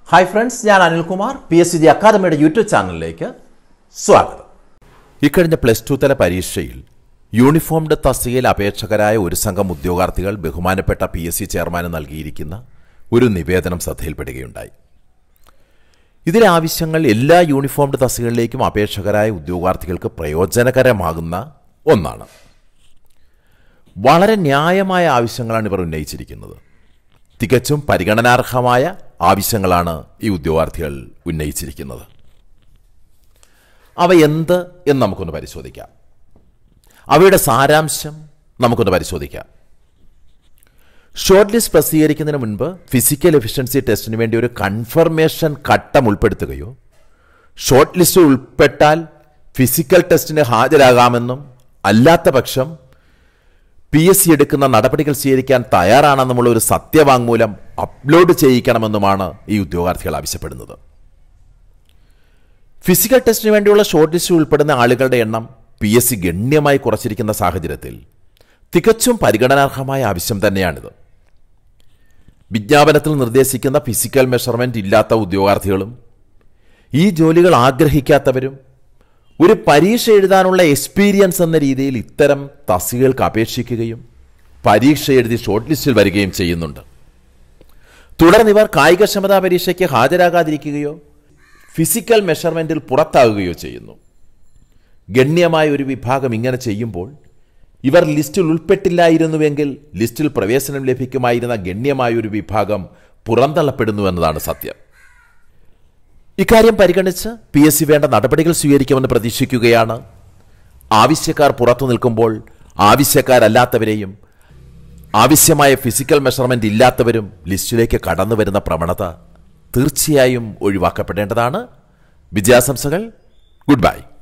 hi friends ഞാൻ Anilkumar P S C G അക്കാദമിയുടെ YouTube ചാനലിലേക്ക് സ്വാഗതം ഇക്കഴിഞ്ഞ പ്ലസ് ടു തല പരീക്ഷയിൽ യൂണിഫോംഡ് തസ്തികയിൽ അപേക്ഷകരായ ഒരു സംഘം ഉദ്യോഗാർത്ഥികൾ ബഹുമാനപ്പെട്ട പി എസ് സി ചെയർമാന് നൽകിയിരിക്കുന്ന ഒരു നിവേദനം ശ്രദ്ധയിൽപ്പെടുകയുണ്ടായി ഇതിലെ ആവശ്യങ്ങൾ എല്ലാ യൂണിഫോംഡ് തസ്തികകളിലേക്കും അപേക്ഷകരായ ഉദ്യോഗാർത്ഥികൾക്ക് പ്രയോജനകരമാകുന്ന ഒന്നാണ് വളരെ ന്യായമായ ആവശ്യങ്ങളാണ് ഇവർ ഉന്നയിച്ചിരിക്കുന്നത് തികച്ചും പരിഗണനാർഹമായ ആവശ്യങ്ങളാണ് ഈ ഉദ്യോഗാർത്ഥികൾ ഉന്നയിച്ചിരിക്കുന്നത് അവ എന്ത് എന്ന് നമുക്കൊന്ന് പരിശോധിക്കാം അവയുടെ സാരാംശം നമുക്കൊന്ന് പരിശോധിക്കാം ഷോർട്ട് ലിസ്റ്റ് പ്രസിദ്ധീകരിക്കുന്നതിന് മുൻപ് ഫിസിക്കൽ എഫിഷ്യൻസി ടെസ്റ്റിന് വേണ്ടി ഒരു കൺഫർമേഷൻ ഘട്ടം ഉൾപ്പെടുത്തുകയോ ഷോർട്ട് ലിസ്റ്റ് ഉൾപ്പെട്ടാൽ ഫിസിക്കൽ ടെസ്റ്റിന് ഹാജരാകാമെന്നും അല്ലാത്ത പക്ഷം പി എസ് സി എടുക്കുന്ന നടപടികൾ സ്വീകരിക്കാൻ തയ്യാറാണെന്നുമുള്ള ഒരു സത്യവാങ്മൂലം അപ്ലോഡ് ചെയ്യിക്കണമെന്നുമാണ് ഈ ഉദ്യോഗാർത്ഥികൾ ആവശ്യപ്പെടുന്നത് ഫിസിക്കൽ ടെസ്റ്റിന് വേണ്ടിയുള്ള ഷോർട്ട് ലിസ്റ്റിൽ ഉൾപ്പെടുന്ന ആളുകളുടെ എണ്ണം പി എസ് സി ഗണ്യമായി കുറച്ചിരിക്കുന്ന സാഹചര്യത്തിൽ തികച്ചും പരിഗണനാർഹമായ ആവശ്യം തന്നെയാണിത് വിജ്ഞാപനത്തിൽ നിർദ്ദേശിക്കുന്ന ഫിസിക്കൽ മെഷർമെന്റ് ഇല്ലാത്ത ഉദ്യോഗാർത്ഥികളും ഈ ജോലികൾ ആഗ്രഹിക്കാത്തവരും ഒരു പരീക്ഷ എഴുതാനുള്ള എക്സ്പീരിയൻസ് എന്ന രീതിയിൽ ഇത്തരം തസ്തികകൾക്ക് അപേക്ഷിക്കുകയും പരീക്ഷ എഴുതി ഷോർട്ട് ലിസ്റ്റിൽ വരികയും ചെയ്യുന്നുണ്ട് തുടർന്ന് ഇവർ കായികക്ഷമതാ പരീക്ഷയ്ക്ക് ഹാജരാകാതിരിക്കുകയോ ഫിസിക്കൽ മെഷർമെന്റിൽ പുറത്താകുകയോ ചെയ്യുന്നു ഗണ്യമായ ഒരു വിഭാഗം ഇങ്ങനെ ചെയ്യുമ്പോൾ ഇവർ ലിസ്റ്റിൽ ഉൾപ്പെട്ടില്ലായിരുന്നുവെങ്കിൽ ലിസ്റ്റിൽ പ്രവേശനം ലഭിക്കുമായിരുന്ന ഗണ്യമായ ഒരു വിഭാഗം പുറന്തള്ളപ്പെടുന്നു എന്നതാണ് സത്യം ഇക്കാര്യം പരിഗണിച്ച് പി എസ് സി വേണ്ട നടപടികൾ സ്വീകരിക്കുമെന്ന് പ്രതീക്ഷിക്കുകയാണ് ആവശ്യക്കാർ പുറത്തു നിൽക്കുമ്പോൾ ആവശ്യക്കാരല്ലാത്തവരെയും ആവശ്യമായ ഫിസിക്കൽ മെഷർമെന്റ് ഇല്ലാത്തവരും ലിസ്റ്റിലേക്ക് കടന്നു വരുന്ന പ്രവണത തീർച്ചയായും ഒഴിവാക്കപ്പെടേണ്ടതാണ് വിജയാശംസകൾ ഗുഡ് ബൈ